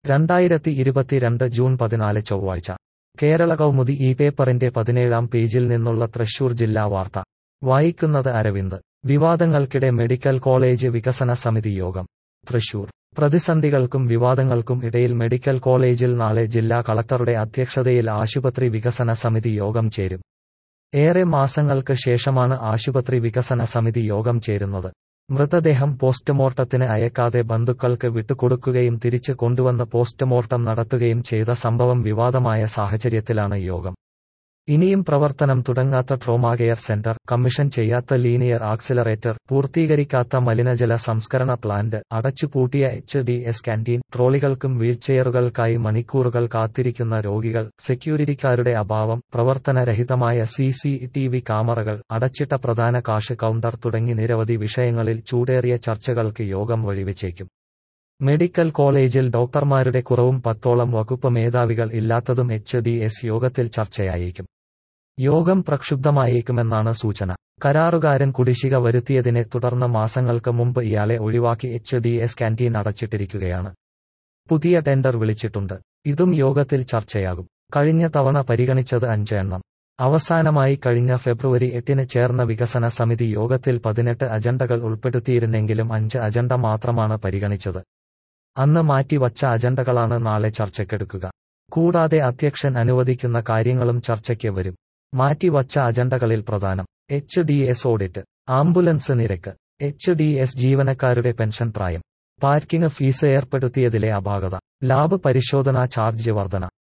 രണ്ടായിരത്തി ഇരുപത്തിരണ്ട് ജൂൺ പതിനാല് ചൊവ്വാഴ്ച കേരള കൗമുദി ഈ പേപ്പറിന്റെ പതിനേഴാം പേജിൽ നിന്നുള്ള തൃശൂർ ജില്ലാ വാർത്ത വായിക്കുന്നത് അരവിന്ദ് വിവാദങ്ങൾക്കിടെ മെഡിക്കൽ കോളേജ് വികസന സമിതി യോഗം തൃശൂർ പ്രതിസന്ധികൾക്കും വിവാദങ്ങൾക്കും ഇടയിൽ മെഡിക്കൽ കോളേജിൽ നാളെ ജില്ലാ കളക്ടറുടെ അധ്യക്ഷതയിൽ ആശുപത്രി വികസന സമിതി യോഗം ചേരും ഏറെ മാസങ്ങൾക്ക് ശേഷമാണ് ആശുപത്രി വികസന സമിതി യോഗം ചേരുന്നത് മൃതദേഹം പോസ്റ്റ്മോർട്ടത്തിന് അയക്കാതെ ബന്ധുക്കൾക്ക് വിട്ടുകൊടുക്കുകയും തിരിച്ച് കൊണ്ടുവന്ന് പോസ്റ്റ്മോർട്ടം നടത്തുകയും ചെയ്ത സംഭവം വിവാദമായ സാഹചര്യത്തിലാണ് യോഗം ഇനിയും പ്രവർത്തനം തുടങ്ങാത്ത ട്രോമാ കെയർ സെന്റർ കമ്മീഷൻ ചെയ്യാത്ത ലീനിയർ ആക്സിലറേറ്റർ പൂർത്തീകരിക്കാത്ത മലിനജല സംസ്കരണ പ്ലാന്റ് അടച്ചുപൂട്ടിയ എച്ച് ഡി എസ് കാന്റീൻ ട്രോളികൾക്കും വീൽചെയറുകൾക്കായി മണിക്കൂറുകൾ കാത്തിരിക്കുന്ന രോഗികൾ സെക്യൂരിറ്റിക്കാരുടെ അഭാവം പ്രവർത്തനരഹിതമായ സി സി ടി വി ക്യാമറകൾ അടച്ചിട്ട പ്രധാന കാഷ് കൗണ്ടർ തുടങ്ങി നിരവധി വിഷയങ്ങളിൽ ചൂടേറിയ ചർച്ചകൾക്ക് യോഗം വഴിവെച്ചേക്കും മെഡിക്കൽ കോളേജിൽ ഡോക്ടർമാരുടെ കുറവും പത്തോളം വകുപ്പ് മേധാവികൾ ഇല്ലാത്തതും എച്ച് ഡി എസ് യോഗത്തിൽ ചർച്ചയായേക്കും യോഗം പ്രക്ഷുബ്ധമായേക്കുമെന്നാണ് സൂചന കരാറുകാരൻ കുടിശ്ശിക വരുത്തിയതിനെ തുടർന്ന് മാസങ്ങൾക്ക് മുമ്പ് ഇയാളെ ഒഴിവാക്കി എച്ച് ഡി എസ് കാന്റീൻ അടച്ചിട്ടിരിക്കുകയാണ് പുതിയ ടെൻഡർ വിളിച്ചിട്ടുണ്ട് ഇതും യോഗത്തിൽ ചർച്ചയാകും കഴിഞ്ഞ തവണ പരിഗണിച്ചത് അഞ്ച് എണ്ണം അവസാനമായി കഴിഞ്ഞ ഫെബ്രുവരി എട്ടിന് ചേർന്ന വികസന സമിതി യോഗത്തിൽ പതിനെട്ട് അജണ്ടകൾ ഉൾപ്പെടുത്തിയിരുന്നെങ്കിലും അഞ്ച് അജണ്ട മാത്രമാണ് പരിഗണിച്ചത് അന്ന് മാറ്റിവച്ച അജണ്ടകളാണ് നാളെ ചർച്ചയ്ക്കെടുക്കുക കൂടാതെ അധ്യക്ഷൻ അനുവദിക്കുന്ന കാര്യങ്ങളും ചർച്ചയ്ക്ക് വരും മാറ്റിവച്ച അജണ്ടകളിൽ പ്രധാനം H D S audit ambulance നിരക്ക് എച്ച് ഡി എസ് ജീവനക്കാരുടെ പെൻഷൻ പ്രായം പാർക്കിംഗ് ഫീസ് ഏർപ്പെടുത്തിയതിലെ അപാകത ലാബ് പരിശോധനാ ചാർജ് വർധന